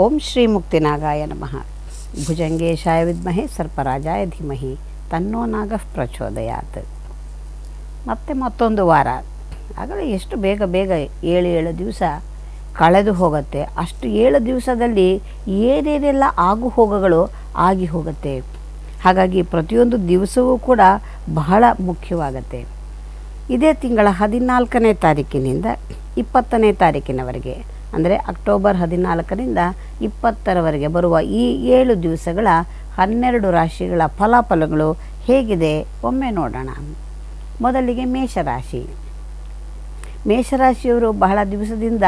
ಓಂ ಶ್ರೀ ಮುಕ್ತಿನಾಗಾಯ ನಮಃ ಭುಜಂಗೇಶಾಯ ವಿದ್ಮಹೆ ಸರ್ಪರಾಜಾಯ ಧೀಮಹಿ ತನ್ನೋ ನಾಗಃ ಪ್ರಚೋದಯಾತ್ ಮತ್ತೆ ಮತ್ತೊಂದು ವಾರ ಆಗಲೇ ಎಷ್ಟು ಬೇಗ ಬೇಗ ಏಳು ಏಳು ದಿವಸ ಕಳೆದು ಹೋಗುತ್ತೆ ಅಷ್ಟು ಏಳು ದಿವಸದಲ್ಲಿ ಏನೇನೆಲ್ಲ ಆಗು ಹೋಗುಗಳು ಆಗಿ ಹೋಗುತ್ತೆ ಹಾಗಾಗಿ ಪ್ರತಿಯೊಂದು ದಿವಸವೂ ಕೂಡ ಬಹಳ ಮುಖ್ಯವಾಗತ್ತೆ ಇದೇ ತಿಂಗಳ ಹದಿನಾಲ್ಕನೇ ತಾರೀಕಿನಿಂದ ಇಪ್ಪತ್ತನೇ ತಾರೀಕಿನವರೆಗೆ ಅಂದರೆ ಅಕ್ಟೋಬರ್ ಹದಿನಾಲ್ಕರಿಂದ ಇಪ್ಪತ್ತರವರೆಗೆ ಬರುವ ಈ ಏಳು ದಿವಸಗಳ ಹನ್ನೆರಡು ರಾಶಿಗಳ ಫಲಾಫಲಗಳು ಹೇಗಿದೆ ಒಮ್ಮೆ ನೋಡೋಣ ಮೊದಲಿಗೆ ಮೇಷರಾಶಿ ಮೇಷರಾಶಿಯವರು ಬಹಳ ದಿವಸದಿಂದ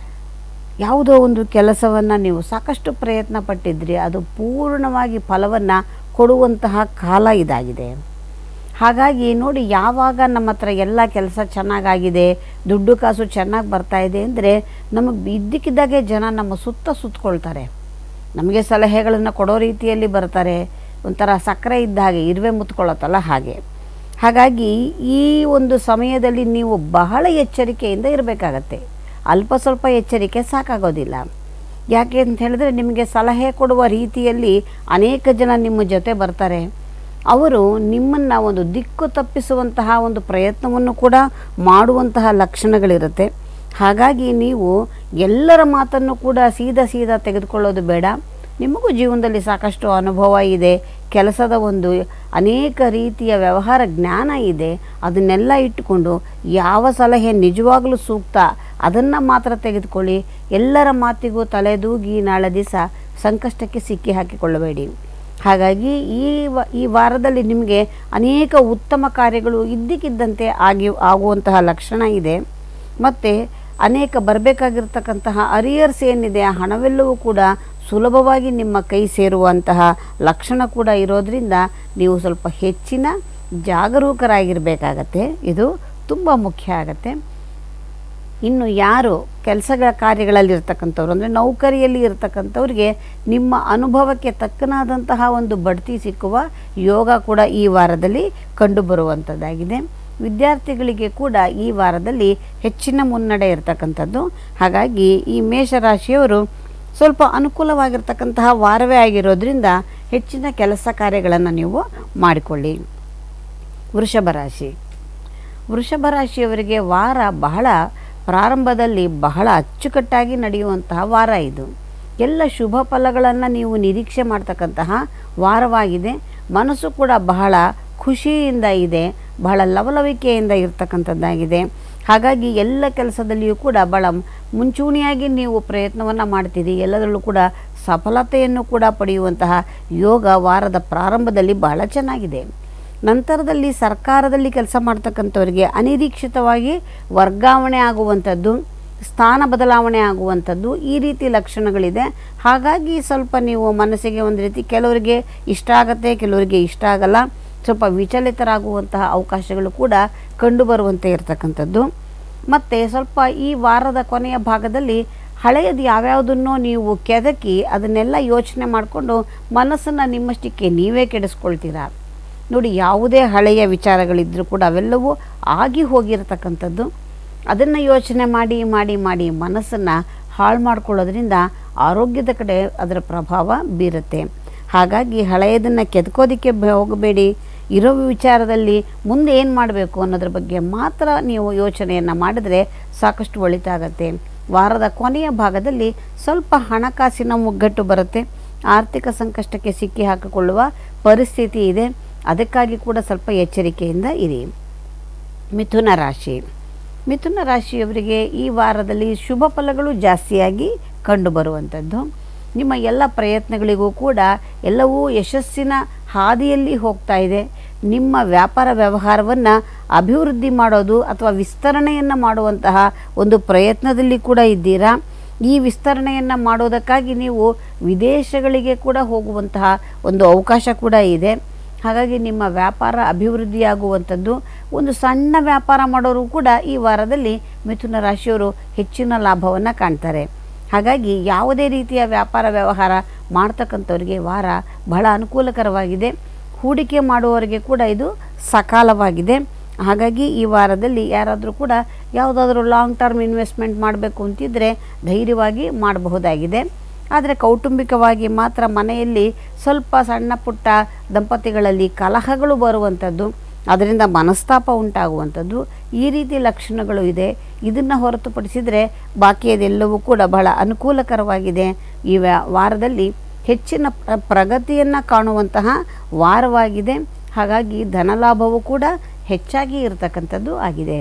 ಯಾವುದೋ ಒಂದು ಕೆಲಸವನ್ನು ನೀವು ಸಾಕಷ್ಟು ಪ್ರಯತ್ನ ಪಟ್ಟಿದ್ರಿ ಅದು ಪೂರ್ಣವಾಗಿ ಫಲವನ್ನು ಕೊಡುವಂತಹ ಕಾಲ ಇದಾಗಿದೆ ಹಾಗಾಗಿ ನೋಡಿ ಯಾವಾಗ ನಮ್ಮ ಹತ್ರ ಎಲ್ಲ ಕೆಲಸ ಚೆನ್ನಾಗಾಗಿದೆ ದುಡ್ಡು ಕಾಸು ಚೆನ್ನಾಗಿ ಬರ್ತಾ ಇದೆ ಅಂದರೆ ನಮಗೆ ಇದ್ದಕ್ಕಿದ್ದಾಗೆ ಜನ ನಮ್ಮ ಸುತ್ತ ಸುತ್ತಕೊಳ್ತಾರೆ ನಮಗೆ ಸಲಹೆಗಳನ್ನು ಕೊಡೋ ರೀತಿಯಲ್ಲಿ ಬರ್ತಾರೆ ಒಂಥರ ಸಕ್ಕರೆ ಇದ್ದ ಹಾಗೆ ಇರುವೆ ಮುತ್ಕೊಳ್ಳುತ್ತಲ್ಲ ಹಾಗೆ ಹಾಗಾಗಿ ಈ ಒಂದು ಸಮಯದಲ್ಲಿ ನೀವು ಬಹಳ ಎಚ್ಚರಿಕೆಯಿಂದ ಇರಬೇಕಾಗತ್ತೆ ಅಲ್ಪ ಸ್ವಲ್ಪ ಎಚ್ಚರಿಕೆ ಸಾಕಾಗೋದಿಲ್ಲ ಯಾಕೆ ಅಂತ ಹೇಳಿದ್ರೆ ನಿಮಗೆ ಸಲಹೆ ಕೊಡುವ ರೀತಿಯಲ್ಲಿ ಅನೇಕ ಜನ ನಿಮ್ಮ ಜೊತೆ ಬರ್ತಾರೆ ಅವರು ನಿಮ್ಮನ್ನು ಒಂದು ದಿಕ್ಕು ತಪ್ಪಿಸುವಂತಹ ಒಂದು ಪ್ರಯತ್ನವನ್ನು ಕೂಡ ಮಾಡುವಂತಹ ಲಕ್ಷಣಗಳಿರುತ್ತೆ ಹಾಗಾಗಿ ನೀವು ಎಲ್ಲರ ಮಾತನ್ನು ಕೂಡ ಸೀದಾ ಸೀದಾ ತೆಗೆದುಕೊಳ್ಳೋದು ಬೇಡ ನಿಮಗೂ ಜೀವನದಲ್ಲಿ ಸಾಕಷ್ಟು ಅನುಭವ ಇದೆ ಕೆಲಸದ ಒಂದು ಅನೇಕ ರೀತಿಯ ವ್ಯವಹಾರ ಜ್ಞಾನ ಇದೆ ಅದನ್ನೆಲ್ಲ ಇಟ್ಟುಕೊಂಡು ಯಾವ ಸಲಹೆ ನಿಜವಾಗಲೂ ಸೂಕ್ತ ಅದನ್ನು ಮಾತ್ರ ತೆಗೆದುಕೊಳ್ಳಿ ಎಲ್ಲರ ಮಾತಿಗೂ ತಲೆದೂಗಿ ನಾಳೆ ದಿವಸ ಸಂಕಷ್ಟಕ್ಕೆ ಸಿಕ್ಕಿ ಹಾಕಿಕೊಳ್ಳಬೇಡಿ ಹಾಗಾಗಿ ಈ ವ ಈ ವಾರದಲ್ಲಿ ನಿಮಗೆ ಅನೇಕ ಉತ್ತಮ ಕಾರ್ಯಗಳು ಇದ್ದಕ್ಕಿದ್ದಂತೆ ಆಗಿ ಆಗುವಂತಹ ಲಕ್ಷಣ ಇದೆ ಮತ್ತು ಅನೇಕ ಬರಬೇಕಾಗಿರ್ತಕ್ಕಂತಹ ಅರಿಯರ್ಸ್ ಏನಿದೆ ಆ ಹಣವೆಲ್ಲವೂ ಕೂಡ ಸುಲಭವಾಗಿ ನಿಮ್ಮ ಕೈ ಸೇರುವಂತಹ ಲಕ್ಷಣ ಕೂಡ ಇರೋದರಿಂದ ನೀವು ಸ್ವಲ್ಪ ಹೆಚ್ಚಿನ ಜಾಗರೂಕರಾಗಿರಬೇಕಾಗತ್ತೆ ಇದು ತುಂಬ ಮುಖ್ಯ ಆಗತ್ತೆ ಇನ್ನು ಯಾರು ಕೆಲಸಗಳ ಕಾರ್ಯಗಳಲ್ಲಿ ಇರ್ತಕ್ಕಂಥವ್ರು ಅಂದರೆ ನೌಕರಿಯಲ್ಲಿ ಇರ್ತಕ್ಕಂಥವ್ರಿಗೆ ನಿಮ್ಮ ಅನುಭವಕ್ಕೆ ತಕ್ಕನಾದಂತಹ ಒಂದು ಬಡ್ತಿ ಸಿಕ್ಕುವ ಯೋಗ ಕೂಡ ಈ ವಾರದಲ್ಲಿ ಕಂಡುಬರುವಂಥದ್ದಾಗಿದೆ ವಿದ್ಯಾರ್ಥಿಗಳಿಗೆ ಕೂಡ ಈ ವಾರದಲ್ಲಿ ಹೆಚ್ಚಿನ ಮುನ್ನಡೆ ಇರತಕ್ಕಂಥದ್ದು ಹಾಗಾಗಿ ಈ ಮೇಷರಾಶಿಯವರು ಸ್ವಲ್ಪ ಅನುಕೂಲವಾಗಿರ್ತಕ್ಕಂತಹ ವಾರವೇ ಆಗಿರೋದ್ರಿಂದ ಹೆಚ್ಚಿನ ಕೆಲಸ ಕಾರ್ಯಗಳನ್ನು ನೀವು ಮಾಡಿಕೊಳ್ಳಿ ವೃಷಭ ರಾಶಿ ವೃಷಭ ರಾಶಿಯವರಿಗೆ ವಾರ ಬಹಳ ಪ್ರಾರಂಭದಲ್ಲಿ ಬಹಳ ಅಚ್ಚುಕಟ್ಟಾಗಿ ನಡೆಯುವಂತಹ ವಾರ ಇದು ಎಲ್ಲ ಶುಭ ಫಲಗಳನ್ನು ನೀವು ನಿರೀಕ್ಷೆ ಮಾಡ್ತಕ್ಕಂತಹ ವಾರವಾಗಿದೆ ಮನಸ್ಸು ಕೂಡ ಬಹಳ ಖುಷಿಯಿಂದ ಇದೆ ಬಹಳ ಲವಲವಿಕೆಯಿಂದ ಇರ್ತಕ್ಕಂಥದ್ದಾಗಿದೆ ಹಾಗಾಗಿ ಎಲ್ಲ ಕೆಲಸದಲ್ಲಿಯೂ ಕೂಡ ಬಹಳ ಮುಂಚೂಣಿಯಾಗಿ ನೀವು ಪ್ರಯತ್ನವನ್ನು ಮಾಡ್ತೀರಿ ಎಲ್ಲದರಲ್ಲೂ ಕೂಡ ಸಫಲತೆಯನ್ನು ಕೂಡ ಪಡೆಯುವಂತಹ ಯೋಗ ವಾರದ ಪ್ರಾರಂಭದಲ್ಲಿ ಬಹಳ ಚೆನ್ನಾಗಿದೆ ನಂತರದಲ್ಲಿ ಸರ್ಕಾರದಲ್ಲಿ ಕೆಲಸ ಮಾಡ್ತಕ್ಕಂಥವ್ರಿಗೆ ಅನಿರೀಕ್ಷಿತವಾಗಿ ವರ್ಗಾವಣೆ ಆಗುವಂಥದ್ದು ಸ್ಥಾನ ಬದಲಾವಣೆ ಆಗುವಂಥದ್ದು ಈ ರೀತಿ ಲಕ್ಷಣಗಳಿದೆ ಹಾಗಾಗಿ ಸ್ವಲ್ಪ ನೀವು ಮನಸ್ಸಿಗೆ ಒಂದು ರೀತಿ ಕೆಲವರಿಗೆ ಇಷ್ಟ ಆಗುತ್ತೆ ಕೆಲವರಿಗೆ ಇಷ್ಟ ಆಗಲ್ಲ ಸ್ವಲ್ಪ ವಿಚಲಿತರಾಗುವಂತಹ ಅವಕಾಶಗಳು ಕೂಡ ಕಂಡುಬರುವಂತೆ ಇರತಕ್ಕಂಥದ್ದು ಮತ್ತು ಸ್ವಲ್ಪ ಈ ವಾರದ ಕೊನೆಯ ಭಾಗದಲ್ಲಿ ಹಳೆಯದು ಯಾವ್ಯಾವುದನ್ನೋ ನೀವು ಕೆದಕಿ ಅದನ್ನೆಲ್ಲ ಯೋಚನೆ ಮಾಡಿಕೊಂಡು ಮನಸ್ಸನ್ನು ನಿಮ್ಮಷ್ಟಕ್ಕೆ ನೀವೇ ಕೆಡಿಸ್ಕೊಳ್ತೀರಾ ನೋಡಿ ಯಾವುದೇ ಹಳೆಯ ವಿಚಾರಗಳಿದ್ದರೂ ಕೂಡ ಅವೆಲ್ಲವೂ ಆಗಿ ಹೋಗಿರತಕ್ಕಂಥದ್ದು ಅದನ್ನು ಯೋಚನೆ ಮಾಡಿ ಮಾಡಿ ಮಾಡಿ ಮನಸ್ಸನ್ನು ಹಾಳು ಮಾಡ್ಕೊಳ್ಳೋದ್ರಿಂದ ಆರೋಗ್ಯದ ಕಡೆ ಅದರ ಪ್ರಭಾವ ಬೀರುತ್ತೆ ಹಾಗಾಗಿ ಹಳೆಯದನ್ನು ಕೆದ್ಕೋದಕ್ಕೆ ಹೋಗಬೇಡಿ ಇರೋ ವಿಚಾರದಲ್ಲಿ ಮುಂದೆ ಏನು ಮಾಡಬೇಕು ಅನ್ನೋದ್ರ ಬಗ್ಗೆ ಮಾತ್ರ ನೀವು ಯೋಚನೆಯನ್ನು ಮಾಡಿದರೆ ಸಾಕಷ್ಟು ಒಳಿತಾಗತ್ತೆ ವಾರದ ಕೊನೆಯ ಭಾಗದಲ್ಲಿ ಸ್ವಲ್ಪ ಹಣಕಾಸಿನ ಮುಗ್ಗಟ್ಟು ಬರುತ್ತೆ ಆರ್ಥಿಕ ಸಂಕಷ್ಟಕ್ಕೆ ಸಿಕ್ಕಿ ಹಾಕಿಕೊಳ್ಳುವ ಪರಿಸ್ಥಿತಿ ಇದೆ ಅದಕ್ಕಾಗಿ ಕೂಡ ಸ್ವಲ್ಪ ಎಚ್ಚರಿಕೆಯಿಂದ ಇರಿ ಮಿಥುನ ರಾಶಿ ಮಿಥುನ ರಾಶಿಯವರಿಗೆ ಈ ವಾರದಲ್ಲಿ ಶುಭ ಫಲಗಳು ಜಾಸ್ತಿಯಾಗಿ ಕಂಡುಬರುವಂಥದ್ದು ನಿಮ್ಮ ಎಲ್ಲ ಪ್ರಯತ್ನಗಳಿಗೂ ಕೂಡ ಎಲ್ಲವೂ ಯಶಸ್ಸಿನ ಹಾದಿಯಲ್ಲಿ ಹೋಗ್ತಾ ಇದೆ ನಿಮ್ಮ ವ್ಯಾಪಾರ ವ್ಯವಹಾರವನ್ನು ಅಭಿವೃದ್ಧಿ ಮಾಡೋದು ಅಥವಾ ವಿಸ್ತರಣೆಯನ್ನು ಮಾಡುವಂತಹ ಒಂದು ಪ್ರಯತ್ನದಲ್ಲಿ ಕೂಡ ಇದ್ದೀರಾ ಈ ವಿಸ್ತರಣೆಯನ್ನು ಮಾಡೋದಕ್ಕಾಗಿ ನೀವು ವಿದೇಶಗಳಿಗೆ ಕೂಡ ಹೋಗುವಂತಹ ಒಂದು ಅವಕಾಶ ಕೂಡ ಇದೆ ಹಾಗಾಗಿ ನಿಮ್ಮ ವ್ಯಾಪಾರ ಅಭಿವೃದ್ಧಿಯಾಗುವಂಥದ್ದು ಒಂದು ಸಣ್ಣ ವ್ಯಾಪಾರ ಮಾಡೋರು ಕೂಡ ಈ ವಾರದಲ್ಲಿ ಮಿಥುನ ರಾಶಿಯವರು ಹೆಚ್ಚಿನ ಲಾಭವನ್ನು ಕಾಣ್ತಾರೆ ಹಾಗಾಗಿ ಯಾವುದೇ ರೀತಿಯ ವ್ಯಾಪಾರ ವ್ಯವಹಾರ ಮಾಡ್ತಕ್ಕಂಥವ್ರಿಗೆ ವಾರ ಬಹಳ ಅನುಕೂಲಕರವಾಗಿದೆ ಹೂಡಿಕೆ ಮಾಡುವವರಿಗೆ ಕೂಡ ಇದು ಸಕಾಲವಾಗಿದೆ ಹಾಗಾಗಿ ಈ ವಾರದಲ್ಲಿ ಯಾರಾದರೂ ಕೂಡ ಯಾವುದಾದ್ರೂ ಲಾಂಗ್ ಟರ್ಮ್ ಇನ್ವೆಸ್ಟ್ಮೆಂಟ್ ಮಾಡಬೇಕು ಅಂತಿದ್ದರೆ ಧೈರ್ಯವಾಗಿ ಮಾಡಬಹುದಾಗಿದೆ ಆದರೆ ಕೌಟುಂಬಿಕವಾಗಿ ಮಾತ್ರ ಮನೆಯಲ್ಲಿ ಸ್ವಲ್ಪ ಸಣ್ಣ ಪುಟ್ಟ ದಂಪತಿಗಳಲ್ಲಿ ಕಲಹಗಳು ಬರುವಂಥದ್ದು ಅದರಿಂದ ಮನಸ್ತಾಪ ಉಂಟಾಗುವಂಥದ್ದು ಈ ರೀತಿ ಲಕ್ಷಣಗಳು ಇದೆ ಇದನ್ನು ಹೊರತುಪಡಿಸಿದರೆ ಬಾಕಿಯದೆಲ್ಲವೂ ಕೂಡ ಬಹಳ ಅನುಕೂಲಕರವಾಗಿದೆ ಈ ವ್ಯ- ವಾರದಲ್ಲಿ ಹೆಚ್ಚಿನ ಪ್ರ- ಪ್ರಗತಿಯನ್ನು ಕಾಣುವಂತಹ ವಾರವಾಗಿದೆ ಹಾಗಾಗಿ ಧನಲಾಭವೂ ಕೂಡ ಹೆಚ್ಚಾಗಿ ಇರತಕ್ಕಂಥದ್ದು ಆಗಿದೆ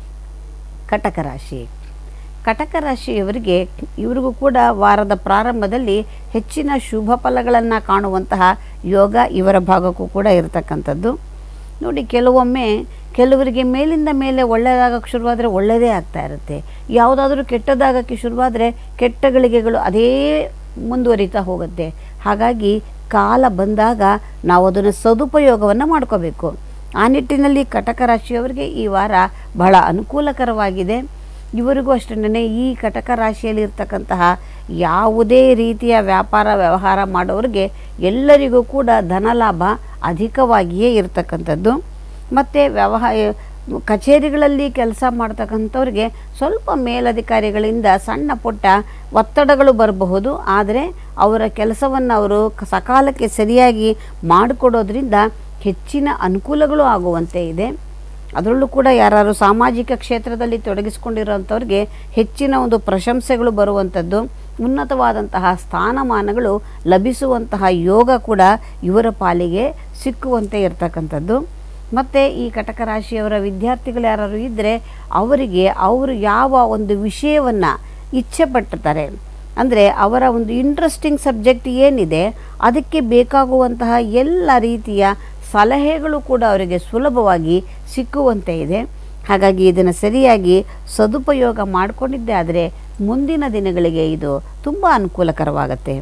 ಕಟಕ ರಾಶಿ ಕಟಕ ರಾಶಿಯವರಿಗೆ ಇವರಿಗೂ ಕೂಡ ವಾರದ ಪ್ರಾರಂಭದಲ್ಲಿ ಹೆಚ್ಚಿನ ಶುಭ ಫಲಗಳನ್ನು ಕಾಣುವಂತಹ ಯೋಗ ಇವರ ಭಾಗಕ್ಕೂ ಕೂಡ ಇರತಕ್ಕಂಥದ್ದು ನೋಡಿ ಕೆಲವೊಮ್ಮೆ ಕೆಲವರಿಗೆ ಮೇಲಿಂದ ಮೇಲೆ ಒಳ್ಳೆಯದಾಗಕ್ಕೆ ಶುರುವಾದರೆ ಒಳ್ಳೆಯದೇ ಆಗ್ತಾ ಇರುತ್ತೆ ಯಾವುದಾದ್ರೂ ಕೆಟ್ಟದಾಗಕ್ಕೆ ಶುರುವಾದರೆ ಕೆಟ್ಟ ಗಳಿಗೆಗಳು ಅದೇ ಮುಂದುವರಿತಾ ಹೋಗುತ್ತೆ ಹಾಗಾಗಿ ಕಾಲ ಬಂದಾಗ ನಾವು ಅದನ್ನು ಸದುಪಯೋಗವನ್ನು ಮಾಡ್ಕೋಬೇಕು ಆ ನಿಟ್ಟಿನಲ್ಲಿ ಕಟಕ ರಾಶಿಯವರಿಗೆ ಈ ವಾರ ಬಹಳ ಅನುಕೂಲಕರವಾಗಿದೆ ಇವರಿಗೂ ಅಷ್ಟೇ ಈ ಕಟಕ ರಾಶಿಯಲ್ಲಿ ಇರ್ತಕ್ಕಂತಹ ಯಾವುದೇ ರೀತಿಯ ವ್ಯಾಪಾರ ವ್ಯವಹಾರ ಮಾಡೋರಿಗೆ ಎಲ್ಲರಿಗೂ ಕೂಡ ಧನಲಾಭ ಅಧಿಕವಾಗಿಯೇ ಇರತಕ್ಕಂಥದ್ದು ಮತ್ತು ವ್ಯವಹಾರ ಕಚೇರಿಗಳಲ್ಲಿ ಕೆಲಸ ಮಾಡ್ತಕ್ಕಂಥವ್ರಿಗೆ ಸ್ವಲ್ಪ ಮೇಲಧಿಕಾರಿಗಳಿಂದ ಸಣ್ಣ ಪುಟ್ಟ ಒತ್ತಡಗಳು ಬರಬಹುದು ಆದರೆ ಅವರ ಕೆಲಸವನ್ನು ಅವರು ಕ- ಸಕಾಲಕ್ಕೆ ಸರಿಯಾಗಿ ಮಾಡಿಕೊಡೋದ್ರಿಂದ ಹೆಚ್ಚಿನ ಅನುಕೂಲಗಳು ಆಗುವಂತೆ ಇದೆ ಅದರಲ್ಲೂ ಕೂಡ ಯಾರು ಸಾಮಾಜಿಕ ಕ್ಷೇತ್ರದಲ್ಲಿ ತೊಡಗಿಸ್ಕೊಂಡಿರೋಂಥವ್ರಿಗೆ ಹೆಚ್ಚಿನ ಒಂದು ಪ್ರಶಂಸೆಗಳು ಬರುವಂಥದ್ದು ಉನ್ನತವಾದಂತಹ ಸ್ಥಾನಮಾನಗಳು ಲಭಿಸುವಂತಹ ಯೋಗ ಕೂಡ ಇವರ ಪಾಲಿಗೆ ಸಿಕ್ಕುವಂತೆ ಇರತಕ್ಕಂಥದ್ದು ಮತ್ತು ಈ ಕಟಕ ರಾಶಿಯವರ ವಿದ್ಯಾರ್ಥಿಗಳು ಯಾರು ಇದ್ದರೆ ಅವರಿಗೆ ಅವರು ಯಾವ ಒಂದು ವಿಷಯವನ್ನು ಇಚ್ಛೆ ಪಟ್ಟಿರ್ತಾರೆ ಅಂದರೆ ಅವರ ಒಂದು ಇಂಟ್ರೆಸ್ಟಿಂಗ್ ಸಬ್ಜೆಕ್ಟ್ ಏನಿದೆ ಅದಕ್ಕೆ ಬೇಕಾಗುವಂತಹ ಎಲ್ಲ ರೀತಿಯ ಸಲಹೆಗಳು ಕೂಡ ಅವರಿಗೆ ಸುಲಭವಾಗಿ ಸಿಕ್ಕುವಂತೆ ಇದೆ ಹಾಗಾಗಿ ಇದನ್ನು ಸರಿಯಾಗಿ ಸದುಪಯೋಗ ಮಾಡಿಕೊಂಡಿದ್ದೆ ಆದರೆ ಮುಂದಿನ ದಿನಗಳಿಗೆ ಇದು ತುಂಬ ಅನುಕೂಲಕರವಾಗತ್ತೆ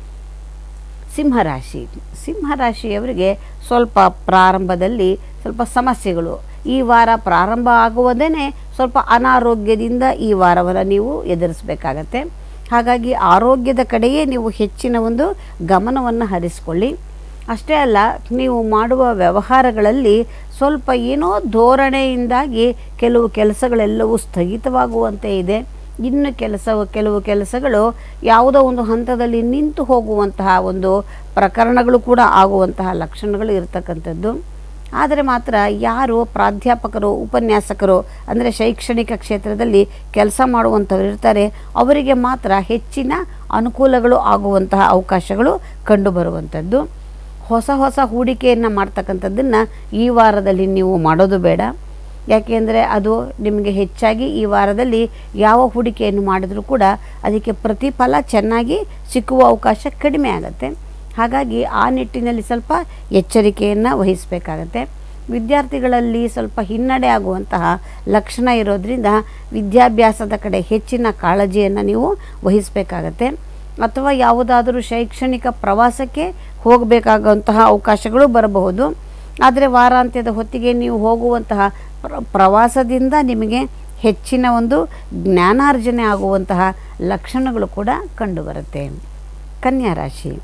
ಸಿಂಹರಾಶಿ ಸಿಂಹರಾಶಿಯವರಿಗೆ ಸ್ವಲ್ಪ ಪ್ರಾರಂಭದಲ್ಲಿ ಸ್ವಲ್ಪ ಸಮಸ್ಯೆಗಳು ಈ ವಾರ ಪ್ರಾರಂಭ ಆಗುವುದೇ ಸ್ವಲ್ಪ ಅನಾರೋಗ್ಯದಿಂದ ಈ ವಾರವನ್ನು ನೀವು ಎದುರಿಸಬೇಕಾಗತ್ತೆ ಹಾಗಾಗಿ ಆರೋಗ್ಯದ ಕಡೆಯೇ ನೀವು ಹೆಚ್ಚಿನ ಒಂದು ಗಮನವನ್ನು ಹರಿಸ್ಕೊಳ್ಳಿ ಅಷ್ಟೇ ಅಲ್ಲ ನೀವು ಮಾಡುವ ವ್ಯವಹಾರಗಳಲ್ಲಿ ಸ್ವಲ್ಪ ಏನೋ ಧೋರಣೆಯಿಂದಾಗಿ ಕೆಲವು ಕೆಲಸಗಳೆಲ್ಲವೂ ಸ್ಥಗಿತವಾಗುವಂತೆ ಇದೆ ಇನ್ನು ಕೆಲಸ ಕೆಲವು ಕೆಲಸಗಳು ಯಾವುದೋ ಒಂದು ಹಂತದಲ್ಲಿ ನಿಂತು ಹೋಗುವಂತಹ ಒಂದು ಪ್ರಕರಣಗಳು ಕೂಡ ಆಗುವಂತಹ ಲಕ್ಷಣಗಳು ಇರತಕ್ಕಂಥದ್ದು ಆದರೆ ಮಾತ್ರ ಯಾರು ಪ್ರಾಧ್ಯಾಪಕರು ಉಪನ್ಯಾಸಕರು ಅಂದರೆ ಶೈಕ್ಷಣಿಕ ಕ್ಷೇತ್ರದಲ್ಲಿ ಕೆಲಸ ಮಾಡುವಂಥವ್ರು ಇರ್ತಾರೆ ಅವರಿಗೆ ಮಾತ್ರ ಹೆಚ್ಚಿನ ಅನುಕೂಲಗಳು ಆಗುವಂತಹ ಅವಕಾಶಗಳು ಕಂಡುಬರುವಂಥದ್ದು ಹೊಸ ಹೊಸ ಹೂಡಿಕೆಯನ್ನು ಮಾಡ್ತಕ್ಕಂಥದ್ದನ್ನು ಈ ವಾರದಲ್ಲಿ ನೀವು ಮಾಡೋದು ಬೇಡ ಯಾಕೆಂದರೆ ಅದು ನಿಮಗೆ ಹೆಚ್ಚಾಗಿ ಈ ವಾರದಲ್ಲಿ ಯಾವ ಹೂಡಿಕೆಯನ್ನು ಮಾಡಿದರೂ ಕೂಡ ಅದಕ್ಕೆ ಪ್ರತಿಫಲ ಚೆನ್ನಾಗಿ ಸಿಕ್ಕುವ ಅವಕಾಶ ಕಡಿಮೆ ಆಗುತ್ತೆ ಹಾಗಾಗಿ ಆ ನಿಟ್ಟಿನಲ್ಲಿ ಸ್ವಲ್ಪ ಎಚ್ಚರಿಕೆಯನ್ನು ವಹಿಸಬೇಕಾಗತ್ತೆ ವಿದ್ಯಾರ್ಥಿಗಳಲ್ಲಿ ಸ್ವಲ್ಪ ಹಿನ್ನಡೆ ಆಗುವಂತಹ ಲಕ್ಷಣ ಇರೋದ್ರಿಂದ ವಿದ್ಯಾಭ್ಯಾಸದ ಕಡೆ ಹೆಚ್ಚಿನ ಕಾಳಜಿಯನ್ನು ನೀವು ವಹಿಸಬೇಕಾಗತ್ತೆ ಅಥವಾ ಯಾವುದಾದರೂ ಶೈಕ್ಷಣಿಕ ಪ್ರವಾಸಕ್ಕೆ ಹೋಗಬೇಕಾಗುವಂತಹ ಅವಕಾಶಗಳು ಬರಬಹುದು ಆದರೆ ವಾರಾಂತ್ಯದ ಹೊತ್ತಿಗೆ ನೀವು ಹೋಗುವಂತಹ ಪ್ರ ಪ್ರವಾಸದಿಂದ ನಿಮಗೆ ಹೆಚ್ಚಿನ ಒಂದು ಜ್ಞಾನಾರ್ಜನೆ ಆಗುವಂತಹ ಲಕ್ಷಣಗಳು ಕೂಡ ಕಂಡುಬರುತ್ತೆ ಕನ್ಯಾ ರಾಶಿ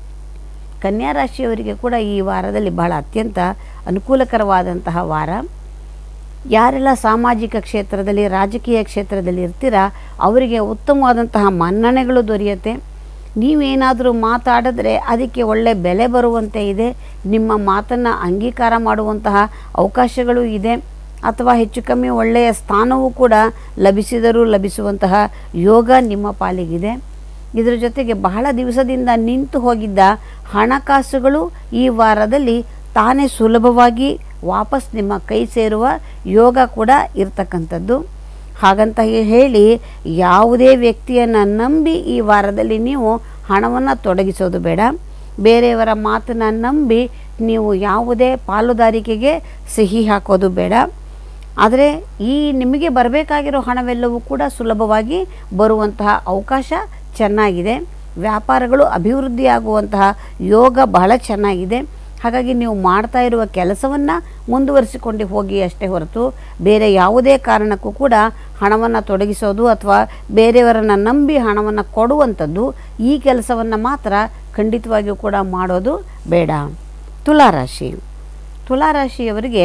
ಕನ್ಯಾ ರಾಶಿಯವರಿಗೆ ಕೂಡ ಈ ವಾರದಲ್ಲಿ ಬಹಳ ಅತ್ಯಂತ ಅನುಕೂಲಕರವಾದಂತಹ ವಾರ ಯಾರೆಲ್ಲ ಸಾಮಾಜಿಕ ಕ್ಷೇತ್ರದಲ್ಲಿ ರಾಜಕೀಯ ಕ್ಷೇತ್ರದಲ್ಲಿ ಇರ್ತೀರಾ ಅವರಿಗೆ ಉತ್ತಮವಾದಂತಹ ಮನ್ನಣೆಗಳು ದೊರೆಯುತ್ತೆ ನೀವೇನಾದರೂ ಮಾತಾಡಿದ್ರೆ ಅದಕ್ಕೆ ಒಳ್ಳೆ ಬೆಲೆ ಬರುವಂತೆ ಇದೆ ನಿಮ್ಮ ಮಾತನ್ನು ಅಂಗೀಕಾರ ಮಾಡುವಂತಹ ಅವಕಾಶಗಳು ಇದೆ ಅಥವಾ ಹೆಚ್ಚು ಕಮ್ಮಿ ಒಳ್ಳೆಯ ಸ್ಥಾನವೂ ಕೂಡ ಲಭಿಸಿದರೂ ಲಭಿಸುವಂತಹ ಯೋಗ ನಿಮ್ಮ ಪಾಲಿಗಿದೆ ಇದರ ಜೊತೆಗೆ ಬಹಳ ದಿವಸದಿಂದ ನಿಂತು ಹೋಗಿದ್ದ ಹಣಕಾಸುಗಳು ಈ ವಾರದಲ್ಲಿ ತಾನೇ ಸುಲಭವಾಗಿ ವಾಪಸ್ ನಿಮ್ಮ ಕೈ ಸೇರುವ ಯೋಗ ಕೂಡ ಇರ್ತಕ್ಕಂಥದ್ದು ಹಾಗಂತ ಹೇಳಿ ಯಾವುದೇ ವ್ಯಕ್ತಿಯನ್ನು ನಂಬಿ ಈ ವಾರದಲ್ಲಿ ನೀವು ಹಣವನ್ನು ತೊಡಗಿಸೋದು ಬೇಡ ಬೇರೆಯವರ ಮಾತನ್ನು ನಂಬಿ ನೀವು ಯಾವುದೇ ಪಾಲುದಾರಿಕೆಗೆ ಸಿಹಿ ಹಾಕೋದು ಬೇಡ ಆದರೆ ಈ ನಿಮಗೆ ಬರಬೇಕಾಗಿರೋ ಹಣವೆಲ್ಲವೂ ಕೂಡ ಸುಲಭವಾಗಿ ಬರುವಂತಹ ಅವಕಾಶ ಚೆನ್ನಾಗಿದೆ ವ್ಯಾಪಾರಗಳು ಅಭಿವೃದ್ಧಿಯಾಗುವಂತಹ ಯೋಗ ಬಹಳ ಚೆನ್ನಾಗಿದೆ ಹಾಗಾಗಿ ನೀವು ಮಾಡ್ತಾ ಇರುವ ಕೆಲಸವನ್ನು ಮುಂದುವರಿಸಿಕೊಂಡು ಹೋಗಿ ಅಷ್ಟೇ ಹೊರತು ಬೇರೆ ಯಾವುದೇ ಕಾರಣಕ್ಕೂ ಕೂಡ ಹಣವನ್ನು ತೊಡಗಿಸೋದು ಅಥವಾ ಬೇರೆಯವರನ್ನು ನಂಬಿ ಹಣವನ್ನು ಕೊಡುವಂಥದ್ದು ಈ ಕೆಲಸವನ್ನು ಮಾತ್ರ ಖಂಡಿತವಾಗಿಯೂ ಕೂಡ ಮಾಡೋದು ಬೇಡ ತುಲಾರಾಶಿ ತುಲಾರಾಶಿಯವರಿಗೆ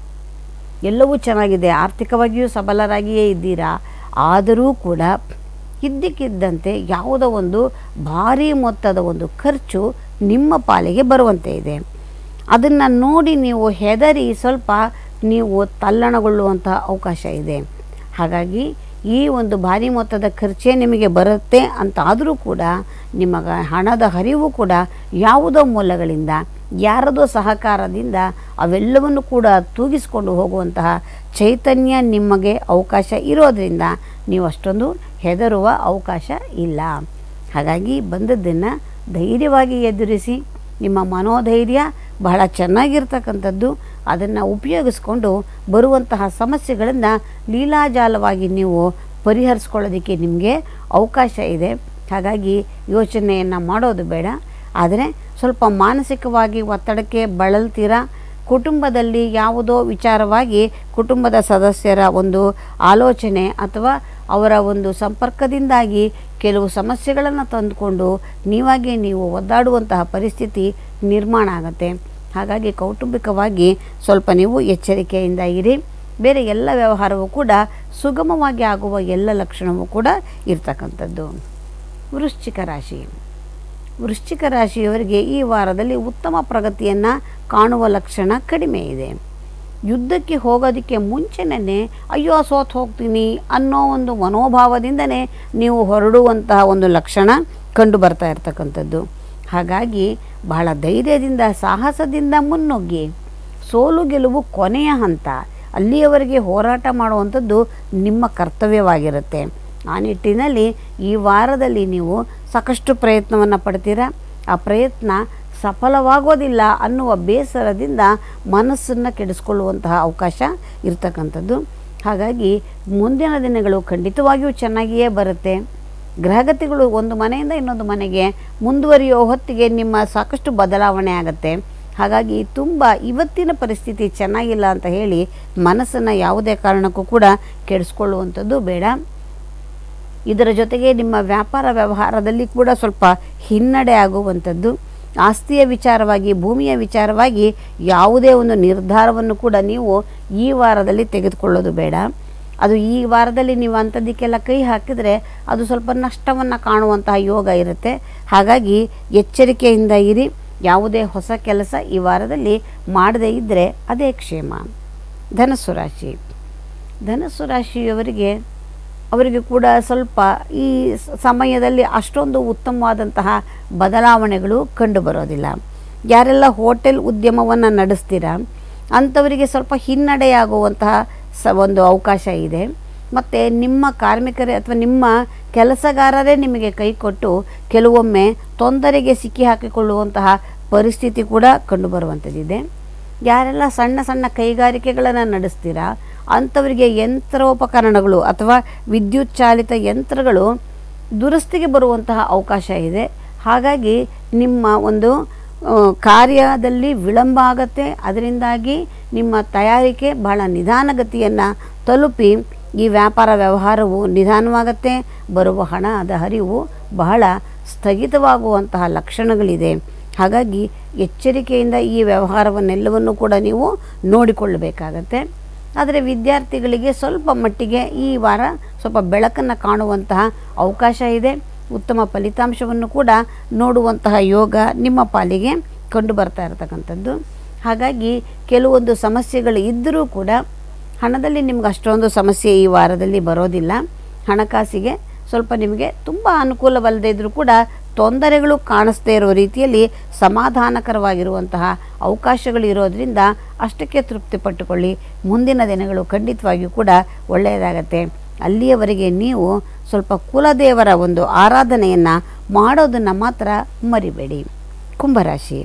ಎಲ್ಲವೂ ಚೆನ್ನಾಗಿದೆ ಆರ್ಥಿಕವಾಗಿಯೂ ಸಬಲರಾಗಿಯೇ ಇದ್ದೀರಾ ಆದರೂ ಕೂಡ ಇದ್ದಕ್ಕಿದ್ದಂತೆ ಯಾವುದೋ ಒಂದು ಭಾರಿ ಮೊತ್ತದ ಒಂದು ಖರ್ಚು ನಿಮ್ಮ ಪಾಲಿಗೆ ಬರುವಂತೆ ಇದೆ ಅದನ್ನು ನೋಡಿ ನೀವು ಹೆದರಿ ಸ್ವಲ್ಪ ನೀವು ತಲ್ಲಣಗೊಳ್ಳುವಂತಹ ಅವಕಾಶ ಇದೆ ಹಾಗಾಗಿ ಈ ಒಂದು ಭಾರಿ ಮೊತ್ತದ ಖರ್ಚೇ ನಿಮಗೆ ಬರುತ್ತೆ ಅಂತ ಆದರೂ ಕೂಡ ನಿಮಗ ಹಣದ ಹರಿವು ಕೂಡ ಯಾವುದೋ ಮೂಲಗಳಿಂದ ಯಾರದೋ ಸಹಕಾರದಿಂದ ಅವೆಲ್ಲವನ್ನು ಕೂಡ ತೂಗಿಸಿಕೊಂಡು ಹೋಗುವಂತಹ ಚೈತನ್ಯ ನಿಮಗೆ ಅವಕಾಶ ಇರೋದರಿಂದ ನೀವು ಅಷ್ಟೊಂದು ಹೆದರುವ ಅವಕಾಶ ಇಲ್ಲ ಹಾಗಾಗಿ ಬಂದದ್ದನ್ನು ಧೈರ್ಯವಾಗಿ ಎದುರಿಸಿ ನಿಮ್ಮ ಮನೋಧೈರ್ಯ ಬಹಳ ಚೆನ್ನಾಗಿರ್ತಕ್ಕಂಥದ್ದು ಅದನ್ನು ಉಪಯೋಗಿಸ್ಕೊಂಡು ಬರುವಂತಹ ಸಮಸ್ಯೆಗಳನ್ನು ಲೀಲಾಜಾಲವಾಗಿ ನೀವು ಪರಿಹರಿಸ್ಕೊಳ್ಳೋದಕ್ಕೆ ನಿಮಗೆ ಅವಕಾಶ ಇದೆ ಹಾಗಾಗಿ ಯೋಚನೆಯನ್ನು ಮಾಡೋದು ಬೇಡ ಆದರೆ ಸ್ವಲ್ಪ ಮಾನಸಿಕವಾಗಿ ಒತ್ತಡಕ್ಕೆ ಬಳಲ್ತೀರಾ ಕುಟುಂಬದಲ್ಲಿ ಯಾವುದೋ ವಿಚಾರವಾಗಿ ಕುಟುಂಬದ ಸದಸ್ಯರ ಒಂದು ಆಲೋಚನೆ ಅಥವಾ ಅವರ ಒಂದು ಸಂಪರ್ಕದಿಂದಾಗಿ ಕೆಲವು ಸಮಸ್ಯೆಗಳನ್ನು ತಂದುಕೊಂಡು ನೀವಾಗಿ ನೀವು ಒದ್ದಾಡುವಂತಹ ಪರಿಸ್ಥಿತಿ ನಿರ್ಮಾಣ ಆಗುತ್ತೆ ಹಾಗಾಗಿ ಕೌಟುಂಬಿಕವಾಗಿ ಸ್ವಲ್ಪ ನೀವು ಎಚ್ಚರಿಕೆಯಿಂದ ಇರಿ ಬೇರೆ ಎಲ್ಲ ವ್ಯವಹಾರವೂ ಕೂಡ ಸುಗಮವಾಗಿ ಆಗುವ ಎಲ್ಲ ಲಕ್ಷಣವೂ ಕೂಡ ಇರ್ತಕ್ಕಂಥದ್ದು ವೃಶ್ಚಿಕ ರಾಶಿ ವೃಶ್ಚಿಕ ರಾಶಿಯವರಿಗೆ ಈ ವಾರದಲ್ಲಿ ಉತ್ತಮ ಪ್ರಗತಿಯನ್ನು ಕಾಣುವ ಲಕ್ಷಣ ಕಡಿಮೆ ಇದೆ ಯುದ್ಧಕ್ಕೆ ಹೋಗೋದಕ್ಕೆ ಮುಂಚೆನೇ ಅಯ್ಯೋ ಸೋತ್ ಹೋಗ್ತೀನಿ ಅನ್ನೋ ಒಂದು ಮನೋಭಾವದಿಂದನೇ ನೀವು ಹೊರಡುವಂತಹ ಒಂದು ಲಕ್ಷಣ ಕಂಡು ಬರ್ತಾ ಇರ್ತಕ್ಕಂಥದ್ದು ಹಾಗಾಗಿ ಬಹಳ ಧೈರ್ಯದಿಂದ ಸಾಹಸದಿಂದ ಮುನ್ನುಗ್ಗಿ ಸೋಲು ಗೆಲುವು ಕೊನೆಯ ಹಂತ ಅಲ್ಲಿಯವರೆಗೆ ಹೋರಾಟ ಮಾಡುವಂಥದ್ದು ನಿಮ್ಮ ಕರ್ತವ್ಯವಾಗಿರುತ್ತೆ ಆ ನಿಟ್ಟಿನಲ್ಲಿ ಈ ವಾರದಲ್ಲಿ ನೀವು ಸಾಕಷ್ಟು ಪ್ರಯತ್ನವನ್ನು ಪಡ್ತೀರಾ ಆ ಪ್ರಯತ್ನ ಸಫಲವಾಗೋದಿಲ್ಲ ಅನ್ನುವ ಬೇಸರದಿಂದ ಮನಸ್ಸನ್ನು ಕೆಡಿಸ್ಕೊಳ್ಳುವಂತಹ ಅವಕಾಶ ಇರ್ತಕ್ಕಂಥದ್ದು ಹಾಗಾಗಿ ಮುಂದಿನ ದಿನಗಳು ಖಂಡಿತವಾಗಿಯೂ ಚೆನ್ನಾಗಿಯೇ ಬರುತ್ತೆ ಗ್ರಹಗತಿಗಳು ಒಂದು ಮನೆಯಿಂದ ಇನ್ನೊಂದು ಮನೆಗೆ ಮುಂದುವರಿಯೋ ಹೊತ್ತಿಗೆ ನಿಮ್ಮ ಸಾಕಷ್ಟು ಬದಲಾವಣೆ ಆಗುತ್ತೆ ಹಾಗಾಗಿ ತುಂಬ ಇವತ್ತಿನ ಪರಿಸ್ಥಿತಿ ಚೆನ್ನಾಗಿಲ್ಲ ಅಂತ ಹೇಳಿ ಮನಸ್ಸನ್ನು ಯಾವುದೇ ಕಾರಣಕ್ಕೂ ಕೂಡ ಕೆಡಿಸ್ಕೊಳ್ಳುವಂಥದ್ದು ಬೇಡ ಇದರ ಜೊತೆಗೆ ನಿಮ್ಮ ವ್ಯಾಪಾರ ವ್ಯವಹಾರದಲ್ಲಿ ಕೂಡ ಸ್ವಲ್ಪ ಹಿನ್ನಡೆ ಆಗುವಂಥದ್ದು ಆಸ್ತಿಯ ವಿಚಾರವಾಗಿ ಭೂಮಿಯ ವಿಚಾರವಾಗಿ ಯಾವುದೇ ಒಂದು ನಿರ್ಧಾರವನ್ನು ಕೂಡ ನೀವು ಈ ವಾರದಲ್ಲಿ ತೆಗೆದುಕೊಳ್ಳೋದು ಬೇಡ ಅದು ಈ ವಾರದಲ್ಲಿ ನೀವು ಅಂಥದ್ದಕ್ಕೆಲ್ಲ ಕೈ ಹಾಕಿದರೆ ಅದು ಸ್ವಲ್ಪ ನಷ್ಟವನ್ನು ಕಾಣುವಂತಹ ಯೋಗ ಇರುತ್ತೆ ಹಾಗಾಗಿ ಎಚ್ಚರಿಕೆಯಿಂದ ಇರಿ ಯಾವುದೇ ಹೊಸ ಕೆಲಸ ಈ ವಾರದಲ್ಲಿ ಮಾಡದೇ ಇದ್ದರೆ ಅದೇ ಕ್ಷೇಮ ಧನಸ್ಸು ರಾಶಿ ಧನಸ್ಸು ರಾಶಿಯವರಿಗೆ ಅವರಿಗೆ ಕೂಡ ಸ್ವಲ್ಪ ಈ ಸ- ಸಮಯದಲ್ಲಿ ಅಷ್ಟೊಂದು ಉತ್ತಮವಾದಂತಹ ಬದಲಾವಣೆಗಳು ಕಂಡುಬರೋದಿಲ್ಲ ಯಾರೆಲ್ಲ ಹೋಟೆಲ್ ಉದ್ಯಮವನ್ನು ನಡೆಸ್ತೀರಾ ಅಂಥವರಿಗೆ ಸ್ವಲ್ಪ ಹಿನ್ನಡೆಯಾಗುವಂತಹ ಸ ಒಂದು ಅವಕಾಶ ಇದೆ ಮತ್ತು ನಿಮ್ಮ ಕಾರ್ಮಿಕರೇ ಅಥವಾ ನಿಮ್ಮ ಕೆಲಸಗಾರರೇ ನಿಮಗೆ ಕೈ ಕೊಟ್ಟು ಕೆಲವೊಮ್ಮೆ ತೊಂದರೆಗೆ ಸಿಕ್ಕಿ ಹಾಕಿಕೊಳ್ಳುವಂತಹ ಪರಿಸ್ಥಿತಿ ಕೂಡ ಕಂಡುಬರುವಂಥದ್ದಿದೆ ಯಾರೆಲ್ಲ ಸಣ್ಣ ಸಣ್ಣ ಕೈಗಾರಿಕೆಗಳನ್ನು ನಡೆಸ್ತೀರಾ ಅಂಥವರಿಗೆ ಯಂತ್ರೋಪಕರಣಗಳು ಅಥವಾ ವಿದ್ಯುತ್ ಚಾಲಿತ ಯಂತ್ರಗಳು ದುರಸ್ತಿಗೆ ಬರುವಂತಹ ಅವಕಾಶ ಇದೆ ಹಾಗಾಗಿ ನಿಮ್ಮ ಒಂದು ಆ, ಕಾರ್ಯದಲ್ಲಿ ವಿಳಂಬ ಆಗತ್ತೆ ಅದರಿಂದಾಗಿ ನಿಮ್ಮ ತಯಾರಿಕೆ ಬಹಳ ನಿಧಾನಗತಿಯನ್ನು ತಲುಪಿ ಈ ವ್ಯಾಪಾರ ವ್ಯವಹಾರವು ನಿಧಾನವಾಗತ್ತೆ ಬರುವ ಹಣದ ಹರಿವು ಬಹಳ ಸ್ಥಗಿತವಾಗುವಂತಹ ಲಕ್ಷಣಗಳಿದೆ ಹಾಗಾಗಿ ಎಚ್ಚರಿಕೆಯಿಂದ ಈ ವ್ಯವಹಾರವನ್ನೆಲ್ಲವನ್ನು ಕೂಡ ನೀವು ನೋಡಿಕೊಳ್ಳಬೇಕಾಗತ್ತೆ ಆದರೆ ವಿದ್ಯಾರ್ಥಿಗಳಿಗೆ ಸ್ವಲ್ಪ ಮಟ್ಟಿಗೆ ಈ ವಾರ ಸ್ವಲ್ಪ ಬೆಳಕನ್ನು ಕಾಣುವಂತಹ ಅವಕಾಶ ಇದೆ ಉತ್ತಮ ಫಲಿತಾಂಶವನ್ನು ಕೂಡ ನೋಡುವಂತಹ ಯೋಗ ನಿಮ್ಮ ಪಾಲಿಗೆ ಕಂಡು ಬರ್ತಾ ಇರತಕ್ಕಂಥದ್ದು ಹಾಗಾಗಿ ಕೆಲವೊಂದು ಸಮಸ್ಯೆಗಳು ಇದ್ದರೂ ಕೂಡ ಹಣದಲ್ಲಿ ನಿಮ್ಗೆ ಅಷ್ಟೊಂದು ಸಮಸ್ಯೆ ಈ ವಾರದಲ್ಲಿ ಬರೋದಿಲ್ಲ ಹಣಕಾಸಿಗೆ ಸ್ವಲ್ಪ ನಿಮಗೆ ತುಂಬ ಅನುಕೂಲವಲ್ಲದೇ ಇದ್ದರೂ ಕೂಡ ತೊಂದರೆಗಳು ಕಾಣಿಸ್ದೇ ಇರೋ ರೀತಿಯಲ್ಲಿ ಸಮಾಧಾನಕರವಾಗಿರುವಂತಹ ಅವಕಾಶಗಳು ಇರೋದರಿಂದ ಅಷ್ಟಕ್ಕೆ ತೃಪ್ತಿ ಪಟ್ಟುಕೊಳ್ಳಿ ಮುಂದಿನ ದಿನಗಳು ಖಂಡಿತವಾಗಿಯೂ ಕೂಡ ಒಳ್ಳೆಯದಾಗತ್ತೆ ಅಲ್ಲಿಯವರೆಗೆ ನೀವು ಸ್ವಲ್ಪ ಕುಲದೇವರ ಒಂದು ಆರಾಧನೆಯನ್ನು ಮಾಡೋದನ್ನು ಮಾತ್ರ ಮರಿಬೇಡಿ ಕುಂಭರಾಶಿ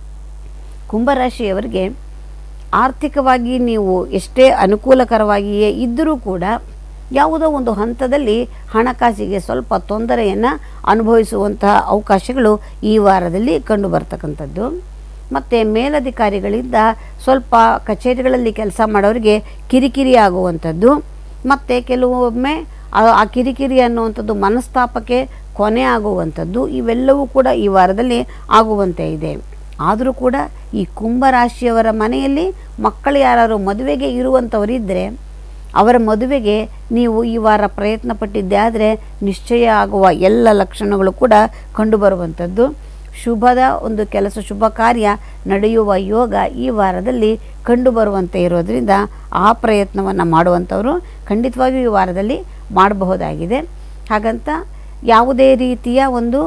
ಕುಂಭರಾಶಿಯವರಿಗೆ ಆರ್ಥಿಕವಾಗಿ ನೀವು ಎಷ್ಟೇ ಅನುಕೂಲಕರವಾಗಿಯೇ ಇದ್ದರೂ ಕೂಡ ಯಾವುದೋ ಒಂದು ಹಂತದಲ್ಲಿ ಹಣಕಾಸಿಗೆ ಸ್ವಲ್ಪ ತೊಂದರೆಯನ್ನು ಅನುಭವಿಸುವಂತಹ ಅವಕಾಶಗಳು ಈ ವಾರದಲ್ಲಿ ಕಂಡು ಬರ್ತಕ್ಕಂಥದ್ದು ಮತ್ತು ಮೇಲಧಿಕಾರಿಗಳಿಂದ ಸ್ವಲ್ಪ ಕಚೇರಿಗಳಲ್ಲಿ ಕೆಲಸ ಮಾಡೋರಿಗೆ ಕಿರಿಕಿರಿ ಆಗುವಂಥದ್ದು ಮತ್ತು ಕೆಲವೊಮ್ಮೆ ಆ- ಆ ಕಿರಿಕಿರಿ ಅನ್ನುವಂಥದ್ದು ಮನಸ್ತಾಪಕ್ಕೆ ಕೊನೆ ಆಗುವಂಥದ್ದು ಇವೆಲ್ಲವೂ ಕೂಡ ಈ ವಾರದಲ್ಲಿ ಆಗುವಂತೆ ಇದೆ ಆದರೂ ಕೂಡ ಈ ಕುಂಭರಾಶಿಯವರ ಮನೆಯಲ್ಲಿ ಮಕ್ಕಳು ಯಾರು ಮದುವೆಗೆ ಇರುವಂಥವರಿದ್ದರೆ ಅವರ ಮದುವೆಗೆ ನೀವು ಈ ವಾರ ಪ್ರಯತ್ನ ಪಟ್ಟಿದ್ದೆ ಆದರೆ ನಿಶ್ಚಯ ಆಗುವ ಎಲ್ಲ ಲಕ್ಷಣಗಳು ಕೂಡ ಕಂಡುಬರುವಂಥದ್ದು ಶುಭದ ಒಂದು ಕೆಲಸ ಶುಭ ಕಾರ್ಯ ನಡೆಯುವ ಯೋಗ ಈ ವಾರದಲ್ಲಿ ಕಂಡುಬರುವಂತೆ ಇರೋದರಿಂದ ಆ ಪ್ರಯತ್ನವನ್ನು ಮಾಡುವಂಥವರು ಖಂಡಿತವಾಗಿಯೂ ಈ ವಾರದಲ್ಲಿ ಮಾಡಬಹುದಾಗಿದೆ ಹಾಗಂತ ಯಾವುದೇ ರೀತಿಯ ಒಂದು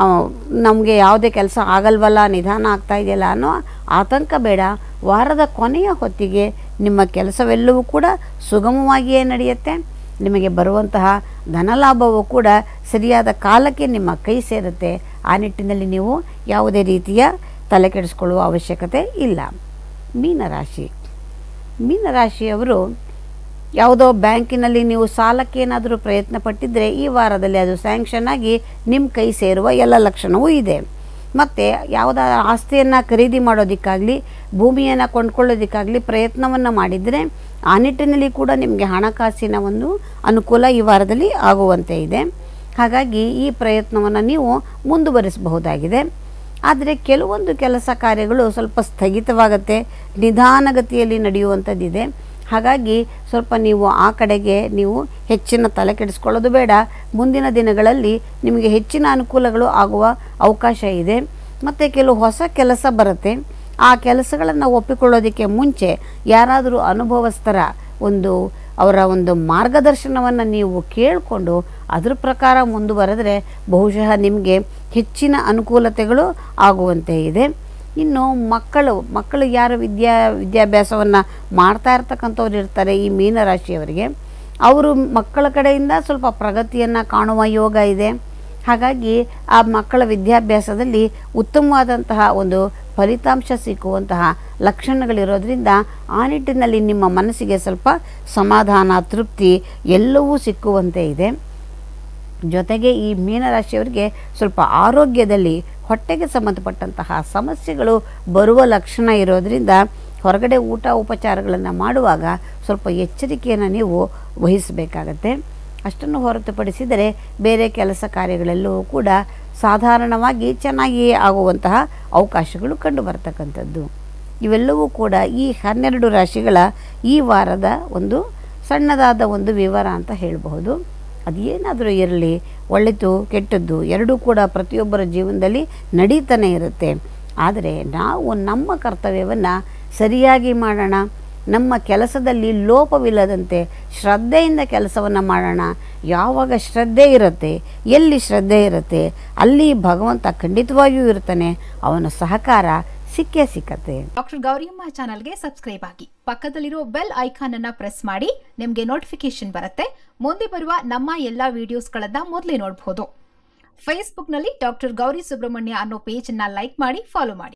ನಮಗೆ ಯಾವುದೇ ಕೆಲಸ ಆಗಲ್ವಲ್ಲ ನಿಧಾನ ಆಗ್ತಾ ಇದೆಯಲ್ಲ ಅನ್ನೋ ಆತಂಕ ಬೇಡ ವಾರದ ಕೊನೆಯ ಹೊತ್ತಿಗೆ ನಿಮ್ಮ ಕೆಲಸವೆಲ್ಲವೂ ಕೂಡ ಸುಗಮವಾಗಿಯೇ ನಡೆಯುತ್ತೆ ನಿಮಗೆ ಬರುವಂತಹ ಧನಲಾಭವೂ ಕೂಡ ಸರಿಯಾದ ಕಾಲಕ್ಕೆ ನಿಮ್ಮ ಕೈ ಸೇರುತ್ತೆ ಆ ನಿಟ್ಟಿನಲ್ಲಿ ನೀವು ಯಾವುದೇ ರೀತಿಯ ತಲೆ ಕೆಡಿಸ್ಕೊಳ್ಳುವ ಅವಶ್ಯಕತೆ ಇಲ್ಲ ಮೀನರಾಶಿ ಮೀನರಾಶಿಯವರು ಯಾವುದೋ ಬ್ಯಾಂಕಿನಲ್ಲಿ ನೀವು ಸಾಲಕ್ಕೆ ಏನಾದರೂ ಪ್ರಯತ್ನ ಪಟ್ಟಿದ್ದರೆ ಈ ವಾರದಲ್ಲಿ ಅದು ಸ್ಯಾಂಕ್ಷನ್ ಆಗಿ ನಿಮ್ಮ ಕೈ ಸೇರುವ ಎಲ್ಲ ಲಕ್ಷಣವೂ ಇದೆ ಮತ್ತು ಯಾವುದಾದ ಆಸ್ತಿಯನ್ನು ಖರೀದಿ ಮಾಡೋದಕ್ಕಾಗಲಿ ಭೂಮಿಯನ್ನು ಕೊಂಡ್ಕೊಳ್ಳೋದಕ್ಕಾಗಲಿ ಪ್ರಯತ್ನವನ್ನು ಮಾಡಿದರೆ ಆ ನಿಟ್ಟಿನಲ್ಲಿ ಕೂಡ ನಿಮಗೆ ಹಣಕಾಸಿನ ಒಂದು ಅನುಕೂಲ ಈ ವಾರದಲ್ಲಿ ಆಗುವಂತೆ ಇದೆ ಹಾಗಾಗಿ ಈ ಪ್ರಯತ್ನವನ್ನು ನೀವು ಮುಂದುವರಿಸಬಹುದಾಗಿದೆ ಆದರೆ ಕೆಲವೊಂದು ಕೆಲಸ ಕಾರ್ಯಗಳು ಸ್ವಲ್ಪ ಸ್ಥಗಿತವಾಗುತ್ತೆ ನಿಧಾನಗತಿಯಲ್ಲಿ ನಡೆಯುವಂಥದ್ದಿದೆ ಹಾಗಾಗಿ ಸ್ವಲ್ಪ ನೀವು ಆ ಕಡೆಗೆ ನೀವು ಹೆಚ್ಚಿನ ತಲೆ ಕೆಡಿಸ್ಕೊಳ್ಳೋದು ಬೇಡ ಮುಂದಿನ ದಿನಗಳಲ್ಲಿ ನಿಮಗೆ ಹೆಚ್ಚಿನ ಅನುಕೂಲಗಳು ಆಗುವ ಅವಕಾಶ ಇದೆ ಮತ್ತು ಕೆಲವು ಹೊಸ ಕೆಲಸ ಬರುತ್ತೆ ಆ ಕೆಲಸಗಳನ್ನು ಒಪ್ಪಿಕೊಳ್ಳೋದಕ್ಕೆ ಮುಂಚೆ ಯಾರಾದರೂ ಅನುಭವಸ್ಥರ ಒಂದು ಅವರ ಒಂದು ಮಾರ್ಗದರ್ಶನವನ್ನು ನೀವು ಕೇಳಿಕೊಂಡು ಅದ್ರ ಪ್ರಕಾರ ಮುಂದುವರೆದರೆ ಬಹುಶಃ ನಿಮಗೆ ಹೆಚ್ಚಿನ ಅನುಕೂಲತೆಗಳು ಆಗುವಂತೆ ಇದೆ ಇನ್ನು ಮಕ್ಕಳು ಮಕ್ಕಳು ಯಾರು ವಿದ್ಯಾ ವಿದ್ಯಾಭ್ಯಾಸವನ್ನು ಮಾಡ್ತಾ ಇರ್ತಕ್ಕಂಥವ್ರು ಇರ್ತಾರೆ ಈ ಮೀನರಾಶಿಯವರಿಗೆ ಅವರು ಮಕ್ಕಳ ಕಡೆಯಿಂದ ಸ್ವಲ್ಪ ಪ್ರಗತಿಯನ್ನು ಕಾಣುವ ಯೋಗ ಇದೆ ಹಾಗಾಗಿ ಆ ಮಕ್ಕಳ ವಿದ್ಯಾಭ್ಯಾಸದಲ್ಲಿ ಉತ್ತಮವಾದಂತಹ ಒಂದು ಫಲಿತಾಂಶ ಸಿಕ್ಕುವಂತಹ ಲಕ್ಷಣಗಳಿರೋದ್ರಿಂದ ಆ ನಿಟ್ಟಿನಲ್ಲಿ ನಿಮ್ಮ ಮನಸ್ಸಿಗೆ ಸ್ವಲ್ಪ ಸಮಾಧಾನ ತೃಪ್ತಿ ಎಲ್ಲವೂ ಸಿಕ್ಕುವಂತೆ ಇದೆ ಜೊತೆಗೆ ಈ ಮೀನರಾಶಿಯವರಿಗೆ ಸ್ವಲ್ಪ ಆರೋಗ್ಯದಲ್ಲಿ ಹೊಟ್ಟೆಗೆ ಸಂಬಂಧಪಟ್ಟಂತಹ ಸಮಸ್ಯೆಗಳು ಬರುವ ಲಕ್ಷಣ ಇರೋದರಿಂದ ಹೊರಗಡೆ ಊಟ ಉಪಚಾರಗಳನ್ನು ಮಾಡುವಾಗ ಸ್ವಲ್ಪ ಎಚ್ಚರಿಕೆಯನ್ನು ನೀವು ವಹಿಸಬೇಕಾಗತ್ತೆ ಅಷ್ಟನ್ನು ಹೊರತುಪಡಿಸಿದರೆ ಬೇರೆ ಕೆಲಸ ಕಾರ್ಯಗಳೆಲ್ಲವೂ ಕೂಡ ಸಾಧಾರಣವಾಗಿ ಚೆನ್ನಾಗಿಯೇ ಆಗುವಂತಹ ಅವಕಾಶಗಳು ಕಂಡು ಬರ್ತಕ್ಕಂಥದ್ದು ಇವೆಲ್ಲವೂ ಕೂಡ ಈ ಹನ್ನೆರಡು ರಾಶಿಗಳ ಈ ವಾರದ ಒಂದು ಸಣ್ಣದಾದ ಒಂದು ವಿವರ ಅಂತ ಹೇಳಬಹುದು ಅದೇನಾದರೂ ಇರಲಿ ಒಳ್ಳೆಯದು ಕೆಟ್ಟದ್ದು ಎರಡೂ ಕೂಡ ಪ್ರತಿಯೊಬ್ಬರ ಜೀವನದಲ್ಲಿ ನಡೀತಾನೆ ಇರುತ್ತೆ ಆದರೆ ನಾವು ನಮ್ಮ ಕರ್ತವ್ಯವನ್ನು ಸರಿಯಾಗಿ ಮಾಡೋಣ ನಮ್ಮ ಕೆಲಸದಲ್ಲಿ ಲೋಪವಿಲ್ಲದಂತೆ ಶ್ರದ್ಧೆಯಿಂದ ಕೆಲಸವನ್ನು ಮಾಡೋಣ ಯಾವಾಗ ಶ್ರದ್ಧೆ ಇರುತ್ತೆ ಎಲ್ಲಿ ಶ್ರದ್ಧೆ ಇರುತ್ತೆ ಅಲ್ಲಿ ಭಗವಂತ ಖಂಡಿತವಾಗಿಯೂ ಇರ್ತಾನೆ ಅವನ ಸಹಕಾರ ಸಿಕ್ಕೇ ಸಿಕ್ಕತ್ತೆ ಡಾಕ್ಟರ್ ಗೌರಿಯಮ್ಮ ಚಾನಲ್ಗೆ ಸಬ್ಸ್ಕ್ರೈಬ್ ಆಗಿ ಪಕ್ಕದಲ್ಲಿರೋ ಬೆಲ್ ಐಕಾನ್ ಅನ್ನ ಪ್ರೆಸ್ ಮಾಡಿ ನಿಮಗೆ ನೋಟಿಫಿಕೇಶನ್ ಬರುತ್ತೆ ಮುಂದೆ ಬರುವ ನಮ್ಮ ಎಲ್ಲಾ ವಿಡಿಯೋಸ್ಗಳನ್ನ ಮೊದಲೇ ನೋಡಬಹುದು ಫೇಸ್ಬುಕ್ನಲ್ಲಿ ಡಾಕ್ಟರ್ ಗೌರಿ ಸುಬ್ರಹ್ಮಣ್ಯ ಅನ್ನೋ ಪೇಜ್ ಅನ್ನ ಲೈಕ್ ಮಾಡಿ ಫಾಲೋ ಮಾಡಿ